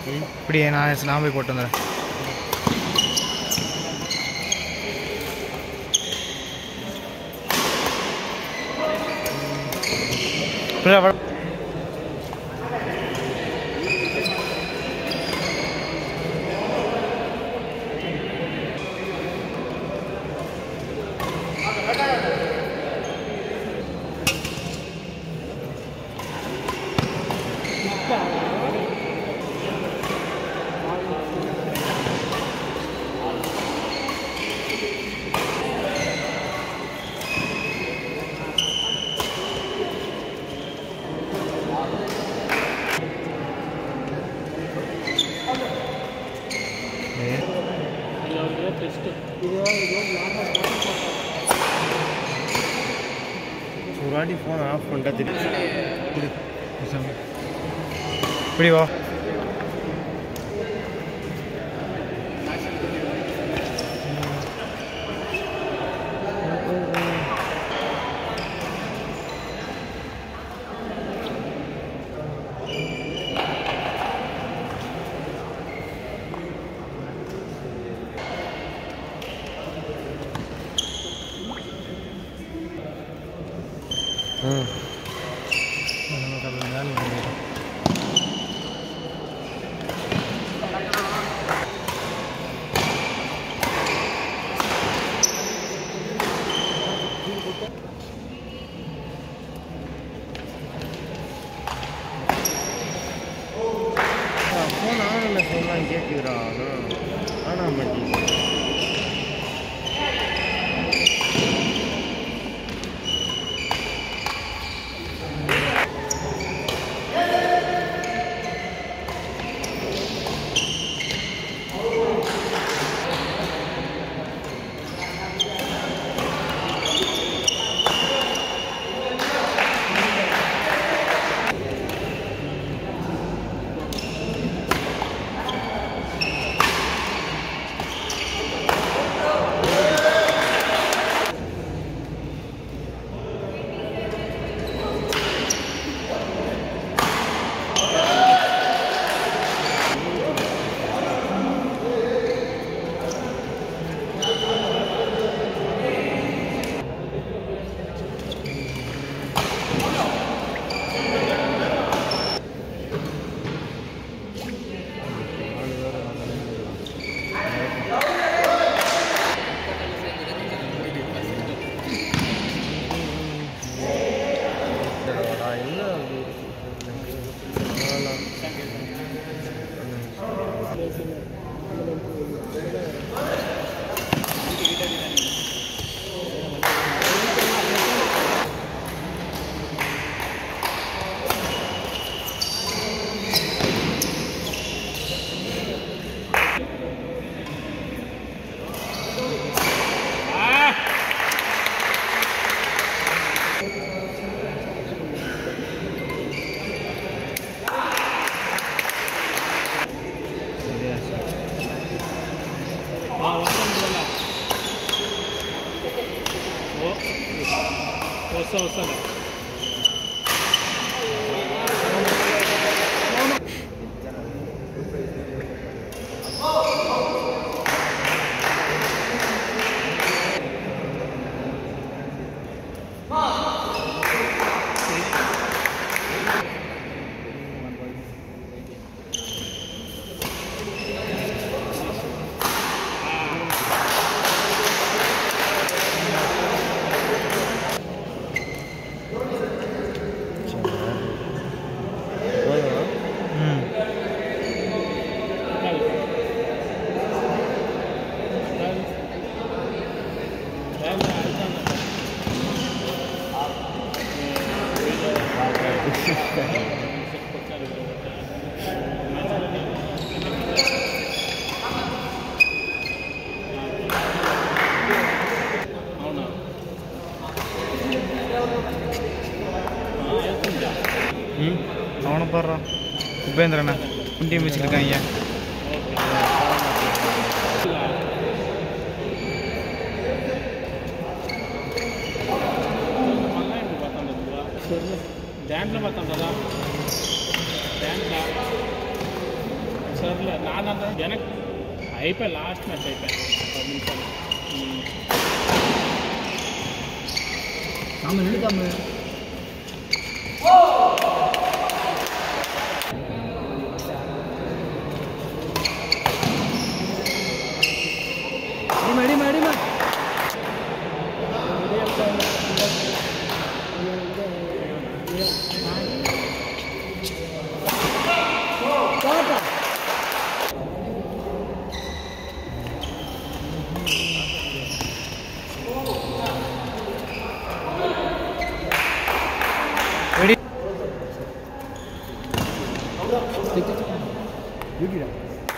இப்படி நான் நான் போய் போட்டு வந்துடுறேன் இப்படியா வா- ஏ, ஒரு வாட்டி ஃபோன் ஆஃப் பண்ணிட்டா திருப்பி இப்படி வா ம் நமக்கு அது மேலே வந்துடும். ஃபோன் ஆனில் சொன்னால் கேட்குறா ஆனால் ஆனா மாட்டேங்குது వస్తా వస్తాను ம் అవునా ம் அவனை பாடுறான் உபேந்திரண்ணா இந்தியம் வச்சுருக்காங்க దాంట్లో మొత్తం కదా దాంట్లో సర్లే నాదంతా వెనక్ అయిపోయి లాస్ట్ మ్యాచ్ అయిపోయి పది నిమిషాలు ఉమ్. தமிழ் தமிழ் அடிமா அடிமா அடிமா போட்டா ரெடி யூடிடா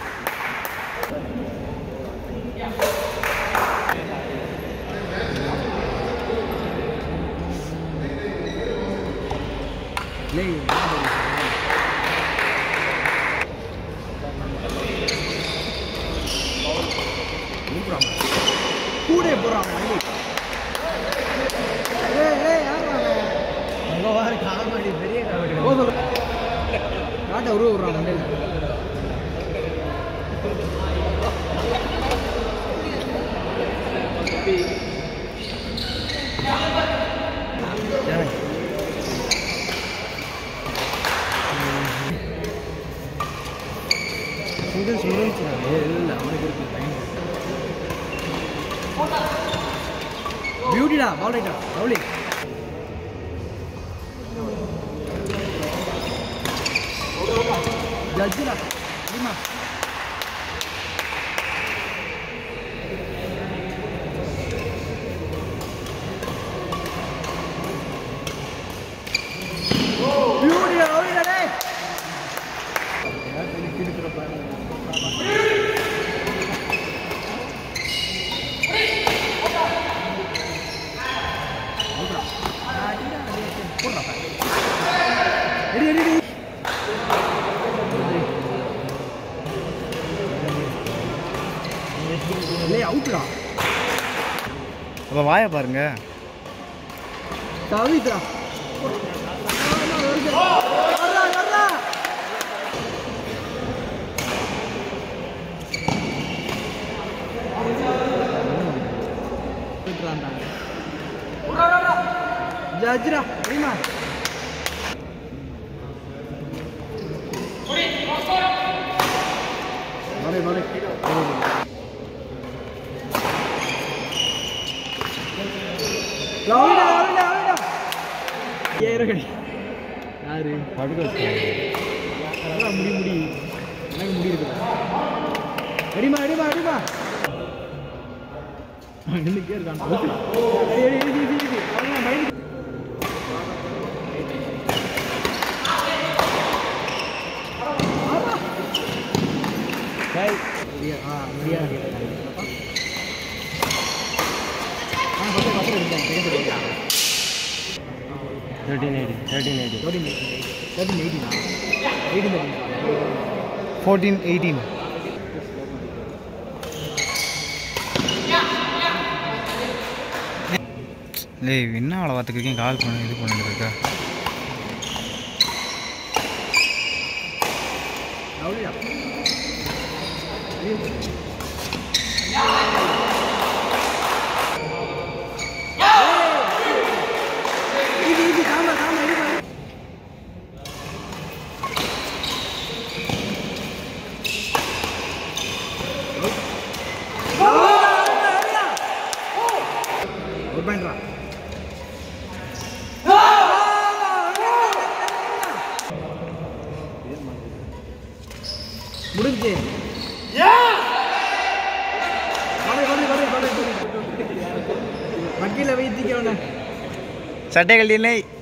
கூட போறான் ஏய் ஏய் யாரா அங்க வார காமெடி பெரிய காமெடி ஓ சொல்லு காட்ட உருவ விடுறான் மண்டையில சிங்கிள்ஸ் முடிஞ்சுண்ணா இல்ல அவனுக்கு இருக்கு டைம் பியூட்டிடா பால் ரைட்டா பவுலிங் ஜட்ஜிடா அடிமா பியூட்டிடா பவுலிடா டேய் எடி எடி எடி லே அவுட்டா அப்போ வாயை பாருங்க தவித்ரா வர்றா வர்றா ஜட்ஜ்ரா தெரியுமா வரை வரை லவுடா லவுடா லவுடா ஏறு கடி யாரு படுக்க அதான் முடி முடி எனக்கு முடி இருக்குதா அடிமா அடிமா அடிமா நின்றுக்கே இருக்கான் அடி அடி அடி அடி அடி அவ்வளோதான் மைண்ட் ஆ முடியாது ஆ பத்து பத்து எடுத்தேன் செகண்ட் எடுத்தேன் thirteen eighty thirteen eighty thirteen thirteen எயிட்டினா எயிட்டின் தேர்ட்டின் ஃபோர்டீன் எயிட்டீன் லே என்ன அவ்வளோ பார்த்துக்கிறீங்க கால் பண்ணி இது பண்ணிட்டு இருக்கா அவ்வளோயா இது இது காமா காமா இது பாரு ஒரு பாயிண்ட்ரா முடிஞ்சு வரை வரை வரை வரை வக்கீல வைத்திக்க சட்டை கல்வி இல்லை